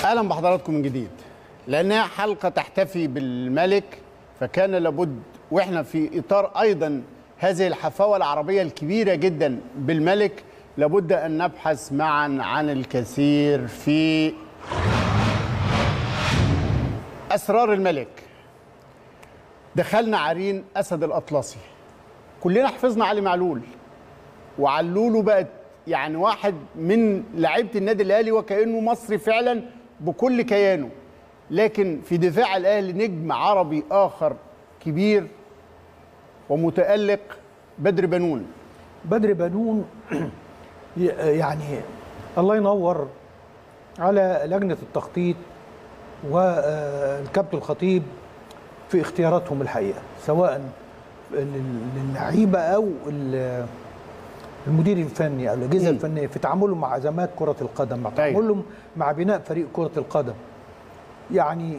اهلا بحضراتكم من جديد لانها حلقه تحتفي بالملك فكان لابد واحنا في اطار ايضا هذه الحفاوه العربيه الكبيره جدا بالملك لابد ان نبحث معا عن الكثير في اسرار الملك دخلنا عرين اسد الاطلسي كلنا حفظنا علي معلول وعلوله بقت يعني واحد من لعيبه النادي الاهلي وكانه مصري فعلا بكل كيانه لكن في دفاع الاهلي نجم عربي اخر كبير ومتالق بدر بنون بدر بنون يعني الله ينور على لجنه التخطيط والكابتن الخطيب في اختياراتهم الحقيقه سواء للعيبه او المدير الفني او الاجهزه الفنيه في تعاملهم مع ازمات كره القدم مع تعاملهم مع بناء فريق كره القدم يعني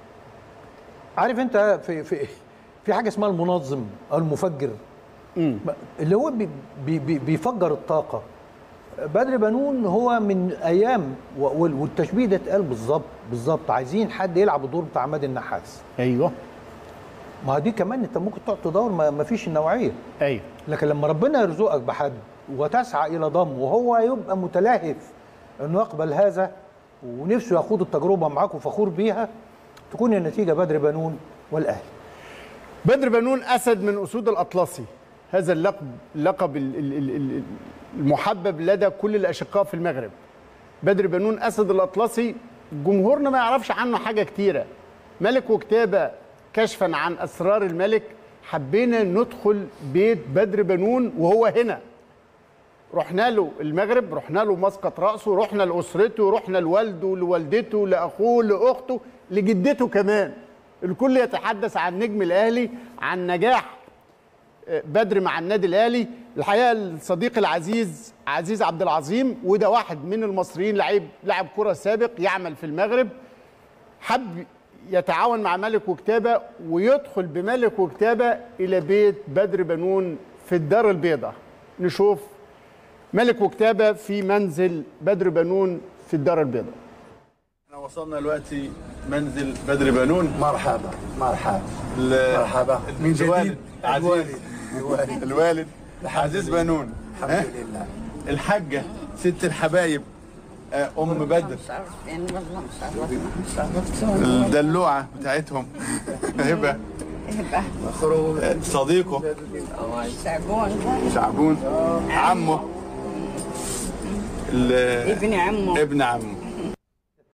عارف انت في في في حاجه اسمها المنظم او المفجر مم. اللي هو بي بي بيفجر الطاقه بدر بنون هو من ايام والتشبيه ده اتقال بالظبط بالظبط عايزين حد يلعب الدور بتاع عماد النحاس ايوه ما دي كمان انت ممكن تقعد تدور ما فيش النوعيه ايوه لكن لما ربنا يرزقك بحد وتسعى الى ضم وهو يبقى متلهف انه يقبل هذا ونفسه يخوض التجربه معاك وفخور بيها تكون النتيجه بدر بنون والاهلي بدر بنون اسد من اسود الاطلسي هذا اللقب اللقب المحبب لدى كل الاشقاء في المغرب بدر بنون اسد الاطلسي جمهورنا ما يعرفش عنه حاجه كتيره ملك وكتابه كشفا عن اسرار الملك حبينا ندخل بيت بدر بنون وهو هنا رحنا له المغرب رحنا له مسقط راسه رحنا لاسرته رحنا لوالده لوالدته لاخوه لاخته لجدته كمان الكل يتحدث عن نجم الاهلي عن نجاح بدر مع النادي الاهلي الحقيقه الصديق العزيز عزيز عبد العظيم وده واحد من المصريين لعيب لاعب كره سابق يعمل في المغرب حب يتعاون مع ملك وكتابه ويدخل بملك وكتابه الى بيت بدر بنون في الدار البيضاء نشوف ملك وكتابه في منزل بدر بنون في الدار البيضاء احنا وصلنا دلوقتي منزل بدر بنون مرحبا مرحبا ال- مرحبا من الوالد جديد عزيز الوالد الوالد الوالد الحمد عزيز لله. بنون الحمد ها؟ لله الحاجه ست الحبايب آه، ام بدر يعني والله مش عارفه الدلوعه بتاعتهم هبه خروج آه، صديقه شعبون شعبون عمه ال- ابن عمه ابن عمه